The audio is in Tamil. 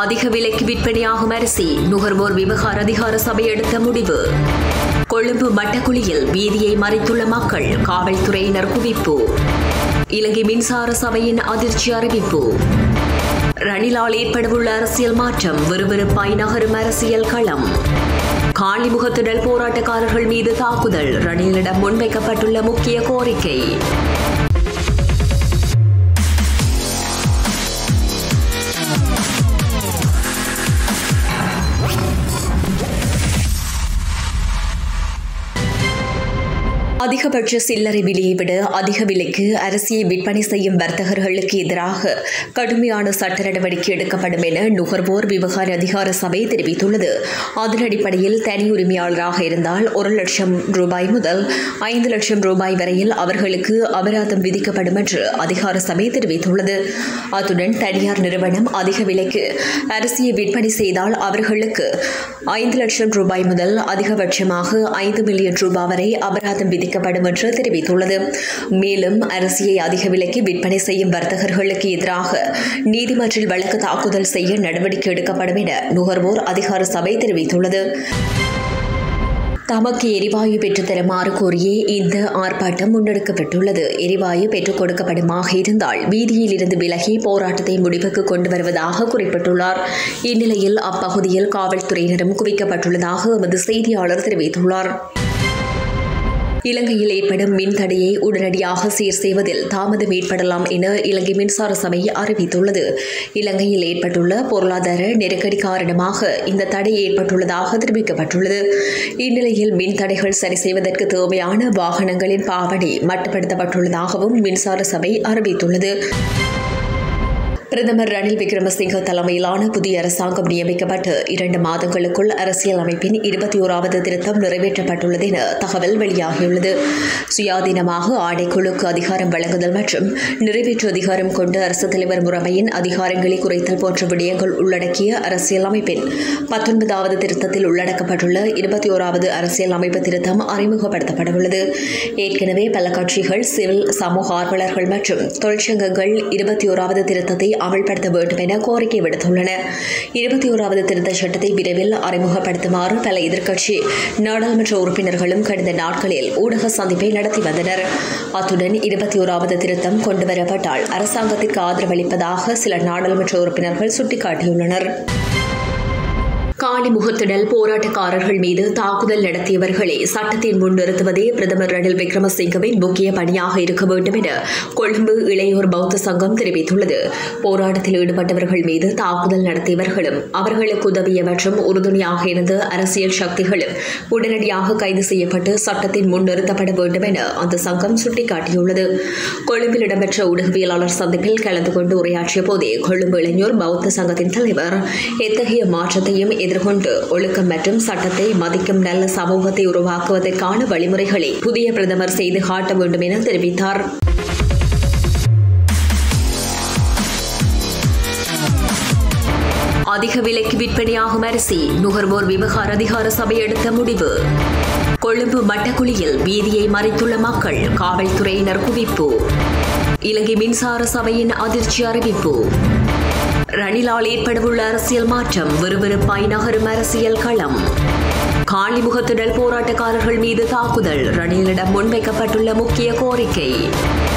அதிக விலைக்கு விற்பனையாகும் அரிசி நுகர்வோர் விவகார அதிகார சபை எடுத்த முடிவு கொழும்பு மட்டக்குழியில் வீதியை மறைத்துள்ள மக்கள் காவல்துறையினர் குவிப்பு இலங்கை மின்சார சபையின் அதிர்ச்சி அறிவிப்பு ரணிலால் ஏற்படவுள்ள அரசியல் மாற்றம் விறுவிறுப்பாய் நகரும் அரசியல் களம் காளிமுகத்திடல் போராட்டக்காரர்கள் மீது தாக்குதல் ரணிலிடம் முன்வைக்கப்பட்டுள்ள முக்கிய கோரிக்கை அதிகபட்ச சில்லறை விலையை விட அதிக விலைக்கு அரிசியை விற்பனை செய்யும் வர்த்தகர்களுக்கு எதிராக கடுமையான சட்ட நடவடிக்கை எடுக்கப்படும் என நுகர்வோர் விவகார அதிகார சபை தெரிவித்துள்ளது அதன் அடிப்படையில் தனி உரிமையாளராக இருந்தால் ஒரு லட்சம் ரூபாய் முதல் ஐந்து லட்சம் ரூபாய் வரையில் அவர்களுக்கு அபராதம் விதிக்கப்படும் என்று அதிகார சபை தெரிவித்துள்ளது அத்துடன் தனியார் நிறுவனம் அதிக விலைக்கு அரிசியை விற்பனை செய்தால் அவர்களுக்கு ஐந்து லட்சம் ரூபாய் முதல் அதிகபட்சமாக ஐந்து மில்லியன் ரூபாய் வரை அபராதம் விதிக்கப்படும் என்று தெரிவித்துள்ளது மேலும் அரிசியை அதிக விலைக்கு விற்பனை செய்யும் வர்த்தகர்களுக்கு எதிராக நீதிமன்றில் வழக்கு தாக்குதல் செய்ய நடவடிக்கை எடுக்கப்படும் என நுகர்வோர் அதிகார சபை தெரிவித்துள்ளது தமக்கு எரிவாயு பெற்றுத் தருமாறு கோரியே இந்த ஆர்ப்பாட்டம் முன்னெடுக்கப்பட்டுள்ளது எரிவாயு பெற்றுக் கொடுக்கப்படுமாக இருந்தால் வீதியில் இருந்து விலகி போராட்டத்தை முடிவுக்கு கொண்டு வருவதாக குறிப்பிட்டுள்ளார் இந்நிலையில் அப்பகுதியில் காவல்துறையினரும் குவிக்கப்பட்டுள்ளதாக எமது செய்தியாளர் தெரிவித்துள்ளார் இலங்கையில் ஏற்படும் மின் தடையை உடனடியாக சீர் செய்வதில் தாமதம் ஏற்படலாம் என இலங்கை மின்சார சபை அறிவித்துள்ளது இலங்கையில் ஏற்பட்டுள்ள பொருளாதார நெருக்கடி காரணமாக இந்த தடை ஏற்பட்டுள்ளதாக தெரிவிக்கப்பட்டுள்ளது இந்நிலையில் மின் தடைகள் சரி செய்வதற்கு தேவையான வாகனங்களின் பாவனை மட்டுப்படுத்தப்பட்டுள்ளதாகவும் மின்சார சபை அறிவித்துள்ளது பிரதமர் ரணில் விக்ரமசிங்க தலைமையிலான புதிய அரசாங்கம் நியமிக்கப்பட்டு இரண்டு மாதங்களுக்குள் அரசியல் அமைப்பின் இருபத்தி ஓராவது திருத்தம் நிறைவேற்றப்பட்டுள்ளது என தகவல் வெளியாகியுள்ளது சுயாதீனமாக ஆணைக்குழுக்கு அதிகாரம் வழங்குதல் மற்றும் நிறைவேற்று அதிகாரம் கொண்ட அரசுத் தலைவர் முறைமையின் அதிகாரங்களை குறைத்தல் போன்ற விடயங்கள் உள்ளடக்கிய அரசியல் அமைப்பின் பத்தொன்பதாவது திருத்தத்தில் உள்ளடக்கப்பட்டுள்ள இருபத்தி ஓராவது அரசியல் அமைப்பு திருத்தம் அறிமுகப்படுத்தப்படவுள்ளது ஏற்கனவே பல கட்சிகள் சிவில் சமூக ஆர்வலர்கள் மற்றும் தொழிற்சங்கங்கள் இருபத்தி ஓராவது திருத்தத்தை அமல்படுத்த வேண்டும் என கோரிக்கை விடுத்துள்ளன இருபத்தி ஓராவது திருத்த சட்டத்தை விரைவில் அறிமுகப்படுத்துமாறு பல எதிர்க்கட்சி நாடாளுமன்ற உறுப்பினர்களும் கடந்த நாட்களில் ஊடக சந்திப்பை நடத்தி வந்தனர் அத்துடன் இருபத்தி ஓராவது திருத்தம் கொண்டுவரப்பட்டால் அரசாங்கத்திற்கு ஆதரவளிப்பதாக சில நாடாளுமன்ற உறுப்பினர்கள் சுட்டிக்காட்டியுள்ளனர் காணி முகத்திடல் போராட்டக்காரர்கள் மீது தாக்குதல் நடத்தியவர்களை சட்டத்தின் முன் நிறுத்துவதே பிரதமர் ரணில் விக்ரமசிங்கவின் முக்கிய பணியாக இருக்க வேண்டும் என கொழும்பு இளையோர் பௌத்த சங்கம் தெரிவித்துள்ளது போராட்டத்தில் ஈடுபட்டவர்கள் மீது தாக்குதல் நடத்தியவர்களும் அவர்களுக்கு உதவிய மற்றும் உறுதுணையாக இருந்த அரசியல் சக்திகளும் உடனடியாக கைது செய்யப்பட்டு சட்டத்தின் முன் நிறுத்தப்பட வேண்டும் என அந்த சங்கம் சுட்டிக்காட்டியுள்ளது கொழும்பில் இடம்பெற்ற ஊடகவியலாளர் சந்திப்பில் கலந்து கொண்டு உரையாற்றிய போதே கொழும்பு இளைஞர் பௌத்த சங்கத்தின் தலைவர் எத்தகைய மாற்றத்தையும் எதிர்கொண்டு ஒழுக்கம் மற்றும் சட்டத்தை மதிக்கும் நல்ல சமூகத்தை உருவாக்குவதற்கான வழிமுறைகளை புதிய பிரதமர் செய்து காட்ட வேண்டும் என தெரிவித்தார் அதிக விலைக்கு விற்பனையாகும் அரிசி நுகர்வோர் விவகார அதிகார சபை எடுத்த முடிவு கொழும்பு மட்டக்குழியில் வீதியை மறைத்துள்ள மக்கள் காவல்துறையினர் குவிப்பு இலங்கை மின்சார சபையின் அதிர்ச்சி அறிவிப்பு ரணிலால் ஏற்படவுள்ள அரசியல் மாற்றம் விறுவிறுப்பாய் நகரும் அரசியல் களம் காளிமுகத்திடல் போராட்டக்காரர்கள் மீது தாக்குதல் ரணிலிடம் முன்வைக்கப்பட்டுள்ள முக்கிய கோரிக்கை